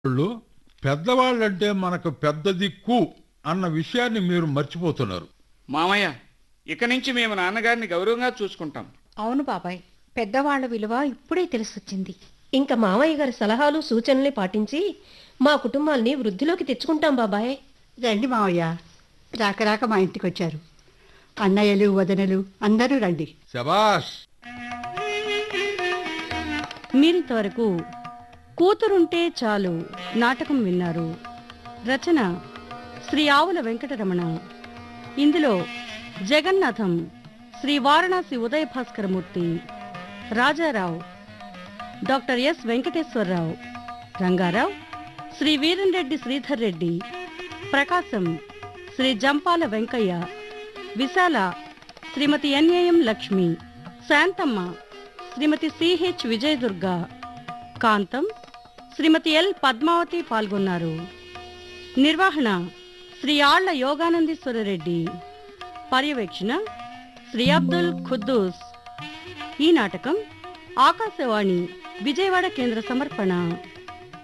వాళ్ళు పెద్దవాళ్ళంటే మనకు పెద్ద దిక్కు అన్న విషయాన్ని మీరు మర్చిపోతున్నారు మామయ్య ఇక నుంచి మేము నాన్నగారిని గౌరవంగా చూసుకుంటాం అవును బాబాయ్ పెద్దవాళ్ల విలువ ఇప్పుడే తెలిసొచ్చింది ఇంకా మామయ్య గారి సలహాలు సూచనల్ని పాటించి మా కుటుంబాల్ని వృద్ధిలోకి తెచ్చుకుంటాం బాబాయ్ రండి మావయ్య రాక రాక మా ఇంటికి వచ్చారు అన్నయ్యలు వదనలు అందరూ రండి శబాష్ మీరింతవరకు కూతురుంటే చాలు నాటకం విన్నారు రచన శ్రీ ఆవుల వెంకటరమణ ఇందులో Jagannatham Shri Varanasi Udaya Bhaskaramurthy Rajarao doctor S Venkateswara Rao Ranga Rao Shri Veeramreddy Sridhar Reddy Prakasam Shri Jampala Venkaiah Visala Shrimati N A M Lakshmi Shanthamma Shrimati C H Vijayadurga Kantham Shrimati L Padmavathi పాల్గొన్నారు నిర్వహణ శ్రీ ఆళ్ల యోగానందీశ్వర రెడ్డి పర్యవేక్షణ శ్రీ అబ్దుల్ ఖుద్దూస్ ఈ నాటకం ఆకాశవాణి విజయవాడ కేంద్ర సమర్పణ